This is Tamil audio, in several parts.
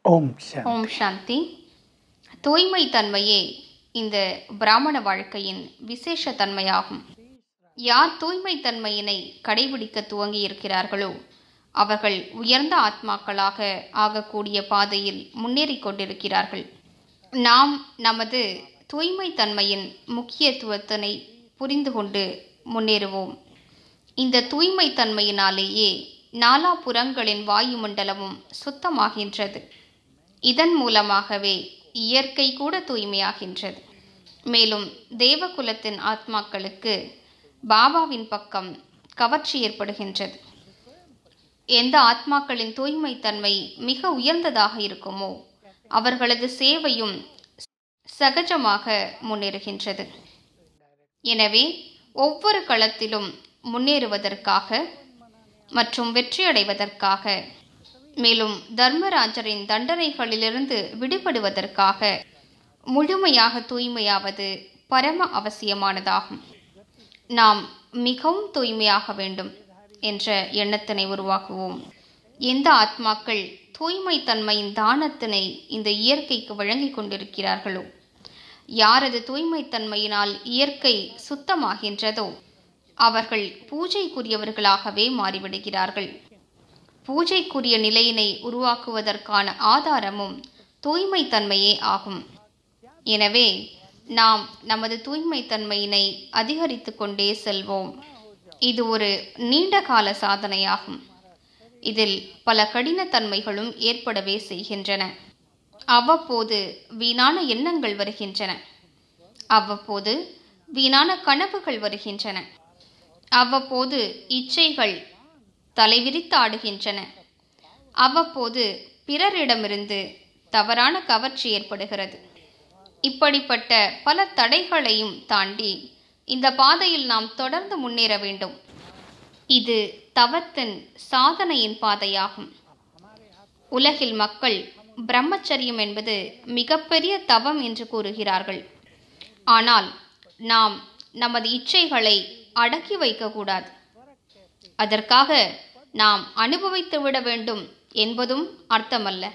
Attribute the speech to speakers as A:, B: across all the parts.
A: ஓம் சாந்தி
B: ஓம் சாந்தி தூய்மை தன்மையே இந்த பிராமண வாழ்க்கையின் விசேஷ தன்மையாகும் யார் தூய்மை தன்மையினை கடைபிடிக்க துவங்கி இருக்கிறார்களோ அவர்கள் உயர்ந்த ஆத்மாக்களாக ஆகக்கூடிய பாதையில் முன்னேறிக் கொண்டிருக்கிறார்கள் நாம் நமது தூய்மை தன்மையின் முக்கியத்துவத்தினை புரிந்து கொண்டு முன்னேறுவோம் இந்த தூய்மை தன்மையினாலேயே நாலாபுறங்களின் வாயுமண்டலமும் சுத்தமாகின்றது இதன் மூலமாகவே இயற்கை கூட தூய்மையாகின்றது மேலும் தேவகுலத்தின் ஆத்மாக்களுக்கு பாபாவின் பக்கம் கவர்ச்சி ஏற்படுகின்றது எந்த ஆத்மாக்களின் தூய்மை தன்மை மிக உயர்ந்ததாக இருக்குமோ அவர்களது சேவையும் சகஜமாக முன்னேறுகின்றது எனவே ஒவ்வொரு களத்திலும் முன்னேறுவதற்காக மற்றும் வெற்றியடைவதற்காக மேலும் தர்மராஜரின் தண்டனைகளிலிருந்து விடுபடுவதற்காக முழுமையாக தூய்மையாவது பரம அவசியமானதாகும் நாம் மிகவும் தூய்மையாக வேண்டும் என்ற எண்ணத்தினை உருவாக்குவோம் எந்த ஆத்மாக்கள் தூய்மை தன்மையின் தானத்தினை இந்த இயற்கைக்கு வழங்கிக் கொண்டிருக்கிறார்களோ யாரது தூய்மை தன்மையினால் இயற்கை சுத்தமாகின்றதோ அவர்கள் பூஜைக்குரியவர்களாகவே மாறிவிடுகிறார்கள் பூஜைக்குரிய நிலையினை உருவாக்குவதற்கான ஆதாரமும் தூய்மை தன்மையே ஆகும் எனவே நாம் நமது தூய்மை தன்மையினை அதிகரித்து கொண்டே செல்வோம் இது ஒரு நீண்ட கால சாதனையாகும் இதில் பல கடினத்தன்மைகளும் ஏற்படவே செய்கின்றன அவ்வப்போது வீணான எண்ணங்கள் வருகின்றன அவ்வப்போது வீணான கனவுகள் வருகின்றன அவ்வப்போது இச்சைகள் தலைவிரித்து ஆடுகின்றன அவ்வப்போது பிறரிடமிருந்து தவறான கவர்ச்சி ஏற்படுகிறது இப்படிப்பட்ட பல தடைகளையும் தாண்டி இந்த பாதையில் நாம் தொடர்ந்து முன்னேற வேண்டும் இது தவத்தின் சாதனையின் பாதையாகும் உலகில் மக்கள் பிரம்மச்சரியம் என்பது மிகப்பெரிய தவம் என்று கூறுகிறார்கள் ஆனால் நாம் நமது இச்சைகளை அடக்கி வைக்கக்கூடாது அதற்காக நாம் அனுபவித்து விட வேண்டும் என்பதும் அர்த்தமல்ல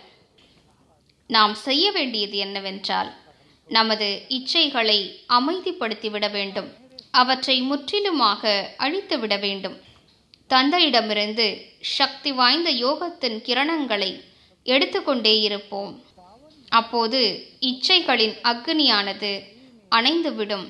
B: நாம் செய்ய வேண்டியது என்னவென்றால் நமது இச்சைகளை அமைதிப்படுத்திவிட வேண்டும் அவற்றை முற்றிலுமாக அழித்துவிட வேண்டும் தந்தையிடமிருந்து சக்தி வாய்ந்த யோகத்தின் கிரணங்களை எடுத்துக்கொண்டே இருப்போம் அப்போது இச்சைகளின் அக்னியானது அணைந்துவிடும்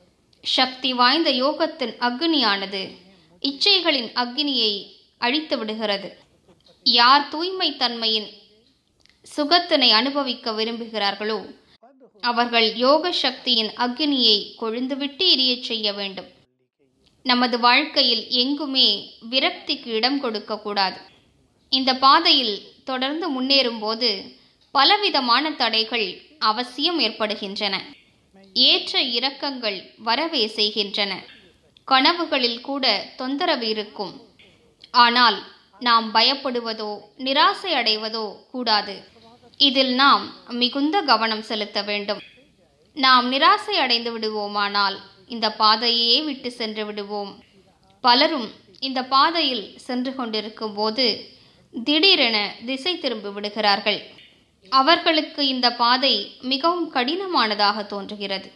B: சக்தி வாய்ந்த யோகத்தின் அக்னியானது இச்சைகளின் அக்னியை அழித்து விடுகிறது யார் தூய்மை தன்மையின் சுகத்தினை அனுபவிக்க விரும்புகிறார்களோ அவர்கள் யோக சக்தியின் அக்னியை கொழுந்துவிட்டு எரியச் செய்ய வேண்டும் நமது வாழ்க்கையில் எங்குமே விரக்திக்கு இடம் கொடுக்கக்கூடாது இந்த பாதையில் தொடர்ந்து முன்னேறும்போது பலவிதமான தடைகள் அவசியம் ஏற்படுகின்றன ஏற்ற இறக்கங்கள் வரவே செய்கின்றன கனவுகளில் கூட தொந்தரவு இருக்கும் ஆனால் நாம் பயப்படுவதோ நிராசை அடைவதோ கூடாது இதில் நாம் மிகுந்த கவனம் செலுத்த வேண்டும் நாம் நிராசை அடைந்து விடுவோமானால் இந்த பாதையே விட்டு சென்று விடுவோம் பலரும் இந்த பாதையில் சென்று கொண்டிருக்கும் போது திடீரென திசை திரும்பி விடுகிறார்கள் அவர்களுக்கு இந்த பாதை மிகவும் கடினமானதாக தோன்றுகிறது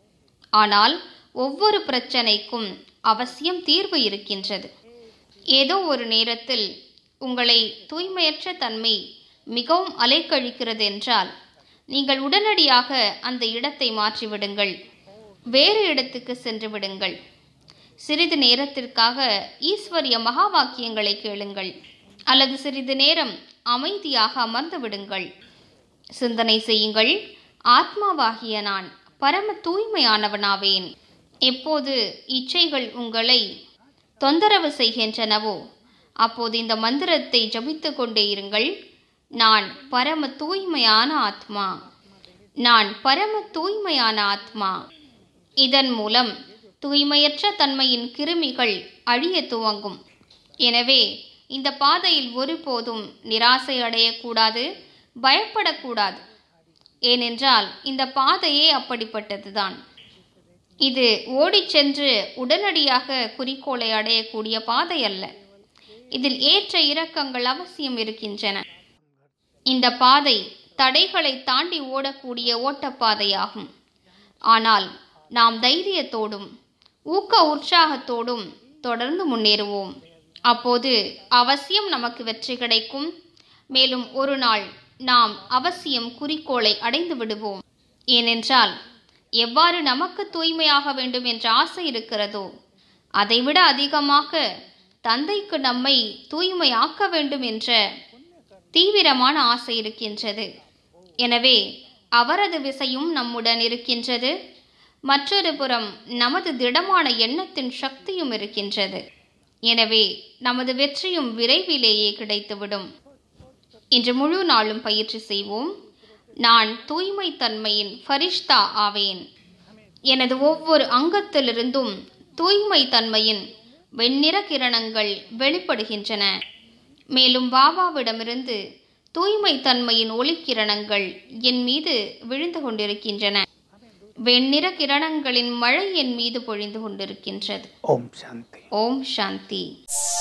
B: ஆனால் ஒவ்வொரு பிரச்சனைக்கும் அவசியம் தீர்வு இருக்கின்றது ஏதோ ஒரு நேரத்தில் உங்களை தூய்மையற்ற தன்மை மிகவும் அலைக்கழிக்கிறது என்றால் நீங்கள் உடனடியாக அந்த இடத்தை மாற்றிவிடுங்கள் வேறு இடத்துக்கு சென்று விடுங்கள் சிறிது நேரத்திற்காக ஈஸ்வரிய மகா வாக்கியங்களை கேளுங்கள் அல்லது சிறிது நேரம் அமைதியாக அமர்ந்து விடுங்கள் சிந்தனை செய்யுங்கள் ஆத்மாவாகிய நான் பரம தூய்மையானவனாவேன் எப்போது இச்சைகள் உங்களை தொந்தரவு செய்கின்றனவோ அப்போது இந்த மந்திரத்தை ஜபித்து கொண்டே இருங்கள் நான் பரம தூய்மையான ஆத்மா நான் பரம தூய்மையான ஆத்மா இதன் மூலம் தூய்மையற்ற தன்மையின் கிருமிகள் அழிய துவங்கும் எனவே இந்த பாதையில் ஒருபோதும் நிராசை அடையக்கூடாது பயப்படக்கூடாது ஏனென்றால் இந்த பாதையே அப்படிப்பட்டதுதான் இது ஓடிச் சென்று உடனடியாக குறிக்கோளை அடையக்கூடிய பாதை அல்ல இதில் ஏற்ற இறக்கங்கள் அவசியம் இருக்கின்றன இந்த பாதை தடைகளை தாண்டி ஓடக்கூடிய ஓட்டப்பாதையாகும் ஆனால் நாம் தைரியத்தோடும் ஊக்க உற்சாகத்தோடும் தொடர்ந்து முன்னேறுவோம் அப்போது அவசியம் நமக்கு வெற்றி கிடைக்கும் மேலும் ஒரு நாள் நாம் அவசியம் குறிக்கோளை அடைந்து விடுவோம் ஏனென்றால் எவ்வாறு நமக்கு தூய்மையாக வேண்டும் என்ற ஆசை இருக்கிறதோ அதைவிட அதிகமாக தந்தைக்கு நம்மை தூய்மையாக்க வேண்டும் என்ற தீவிரமான ஆசை இருக்கின்றது எனவே அவரது விசையும் நம்முடன் இருக்கின்றது மற்றொரு புறம் நமது திடமான எண்ணத்தின் சக்தியும் இருக்கின்றது எனவே நமது வெற்றியும் விரைவிலேயே கிடைத்துவிடும் இன்று முழு நாளும் பயிற்சி செய்வோம் நான் தூய்மை தன்மையின் ஃபரிஷ்தா ஆவேன் எனது ஒவ்வொரு அங்கத்திலிருந்தும் தூய்மை தன்மையின் வெண்ணிற கிரணங்கள் வெளிப்படுகின்றன மேலும் பாபாவிடமிருந்து தூய்மை தன்மையின் ஒளிக்கிரணங்கள் என் மீது விழுந்து கொண்டிருக்கின்றன வெண்ணிற கிரணங்களின் மழை என் மீது பொழிந்து கொண்டிருக்கின்றது
A: ओम शांति
B: ஓம் சாந்தி